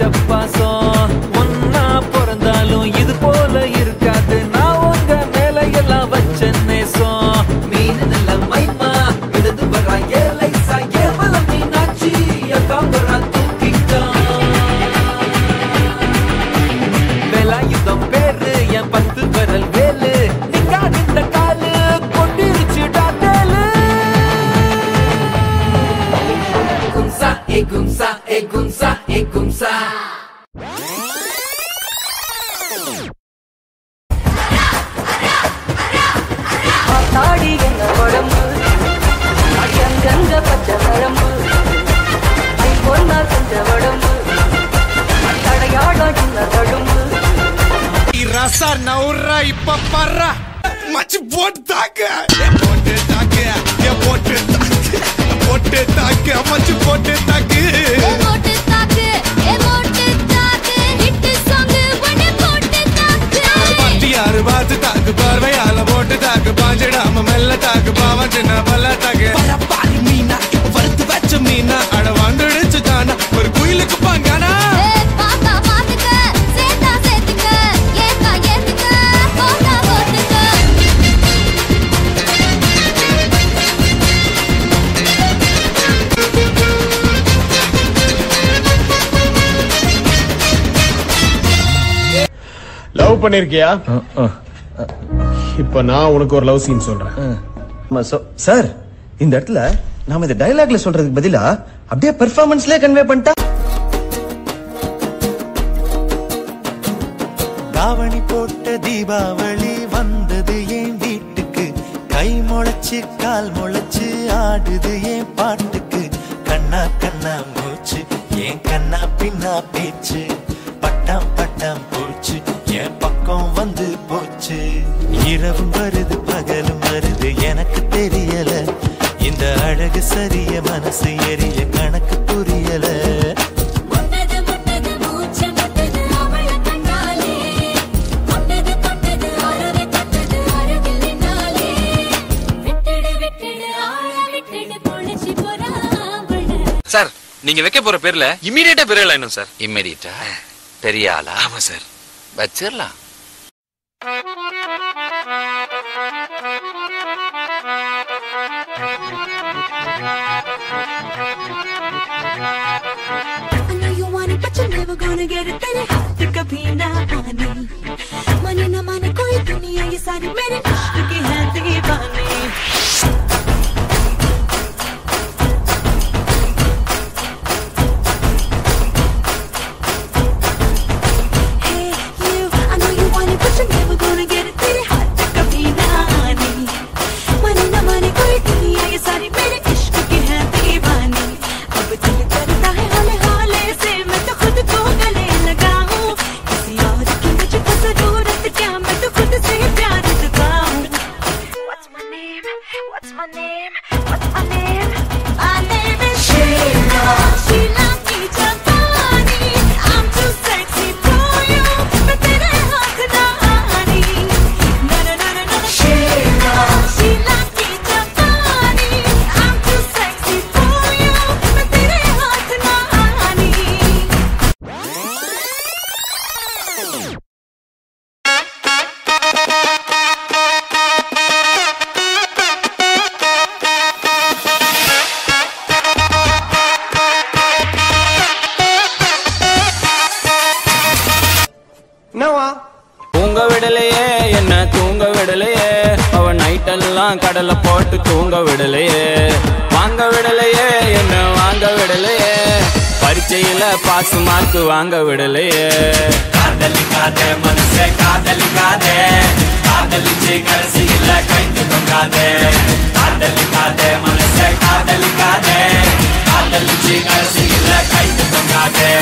வச்ச பாசம் ஒன்னா பிறந்தாலும் இது போல இருக்காது நான் உங்க மேல எல்லாம் வச்ச நேசம் மீன் நல்ல மைமா விழுது வரா ஏலை சாயவல மீனாட்சி காம்பரா தூக்கிட்டான் வேலாயுதம் பேரு என் பத்து விரல் வேலு நிக்காது இந்த காலு கொண்டிருச்சுடா தேலு கும்சா ஏ கும்சா ஏ கும்சா ஏ கும்சா தாடி என்ன உடம்பு அங்கங்க பச்சை வரம்பு ஐ பொன்னா செஞ்ச உடம்பு தடையாட சின்ன தடும்பு ரசா நவுறா இப்ப பர்றா மச்சு போட்டு தாக்க ஏ போட்டு தாக்க ஏ போட்டு தாக்கு போட்டு தாக்கு மச்சு போட்டு தாக்கு போட்டு தாக்கு ஏ போட்டு தாக்கு ஹிட் சாங் உடனே போட்டு தாக்கு பட்டியாரு பார்த்து தாக்கு பார்வையால போட்டு தாக்கு பாஞ்சிடாம மெல்ல தாக்கு பாவம் சின்ன பல்ல தாக்கு பரப்பாரி மீனா இப்ப வறுத்து வச்ச மீனா அட வந்துடுச்சு தானா ஒரு குயிலுக்கு பாங்கானா ஏ பாத்தா பாத்துக்க சேத்தா சேத்துக்க ஏத்தா ஏத்துக்க போட்டா போட்டுக்க லவ் பண்ணிருக்கியா இப்ப நான் உனக்கு ஒரு லவ் சீன் சொல்றேன் சார் இந்த இடத்துல நாம இந்த டயலாக்ல சொல்றதுக்கு பதிலா அப்படியே பெர்ஃபார்மன்ஸ்லயே கன்வே பண்ணிட்டா தாவணி போட்ட தீபாவளி வந்தது என் வீட்டுக்கு கை முளைச்சு கால் முளைச்சு ஆடுது என் பாட்டுக்கு கண்ணா கண்ணா மூச்சு என் கண்ணா பின்னா பேச்சு பட்டாம் பட்டாம் பூச்சு என் பக்கம் வந்து போச்சு இரவும் வருது பகலும் வருது எனக்கு தெரியல இந்த அழகு சரிய மனசு எரிய கணக்கு புரியல முட்டது முட்டது மூச்சு முட்டது அவள கண்டாலே முட்டது தொட்டது அறவே தொட்டது அருகில் நின்னாலே விட்டுடு விட்டுடு ஆள விட்டுடு பொழிச்சு போறா அவள சார் நீங்க வைக்க போற பேர்ல இமீடியட்டா பெரிய லைனும் சார் இம்மிடியட்டா பெரிய ஆளா ஆமா சார் வச்சிடலாம் I know you want it, but you're never gonna get it. तेरे हाथ कभी ना आने माने ना माने कोई दुनिया ये सारी मेरे इश्क की है दीवानी Hey, you, I know you want it, but you're never gonna get it. तेरे हाथ कभी ना आने माने ना माने कोई दुनिया ये सारी मेरे इश्क की है दीवानी अब दिल करता है हौले हौले से मैं तो खुद को गले लगाऊं किसी और की मुझको जरूरत क्या मैं तो खुद से प्यार जताऊं What's my name? What's my name? What's my name? My name is Sheila. Sheila की जवानी. I'm too sexy for you. मैं तेरे हाथ ना आनी. Na na na na na. Sheila. Sheila की जवानी. I'm too sexy for you. मैं तेरे हाथ ना आनी. தூங்க விடலையே என்ன தூங்க விடலையே அவன் நைட்டெல்லாம் கடலை போட்டு தூங்க விடலையே வாங்க விடலையே என்ன வாங்க விடலையே பரீட்சையில பாஸ் மார்க் வாங்க விடலையே காதலிக்காதே மனசே காதலிக்காதே காதலிச்சு கடைசியில கைந்து தொங்காதே காதலிக்காதே மனசே காதலிக்காதே காதலிச்சு கடைசியில கைந்து தொங்காதே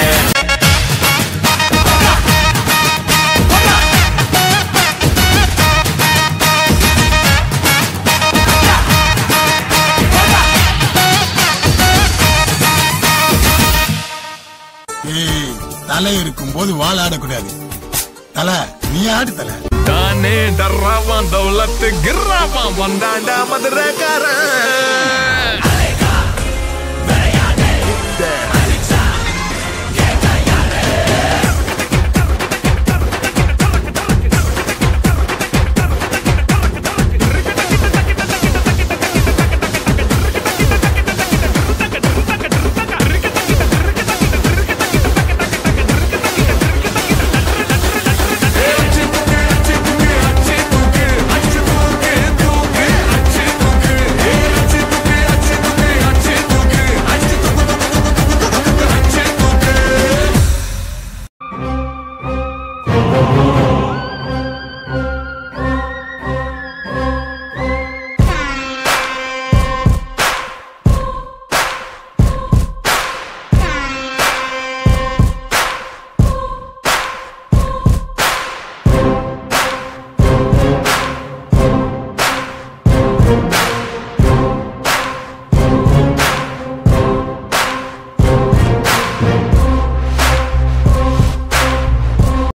ஏய் தலை இருக்கும் போது வால் ஆடக்கூடாது தலை நீ ஆடு தலை தானே டர்ராவான் தௌலத்து கிர்ராவான் வந்தாண்டா மதுரக்காரன்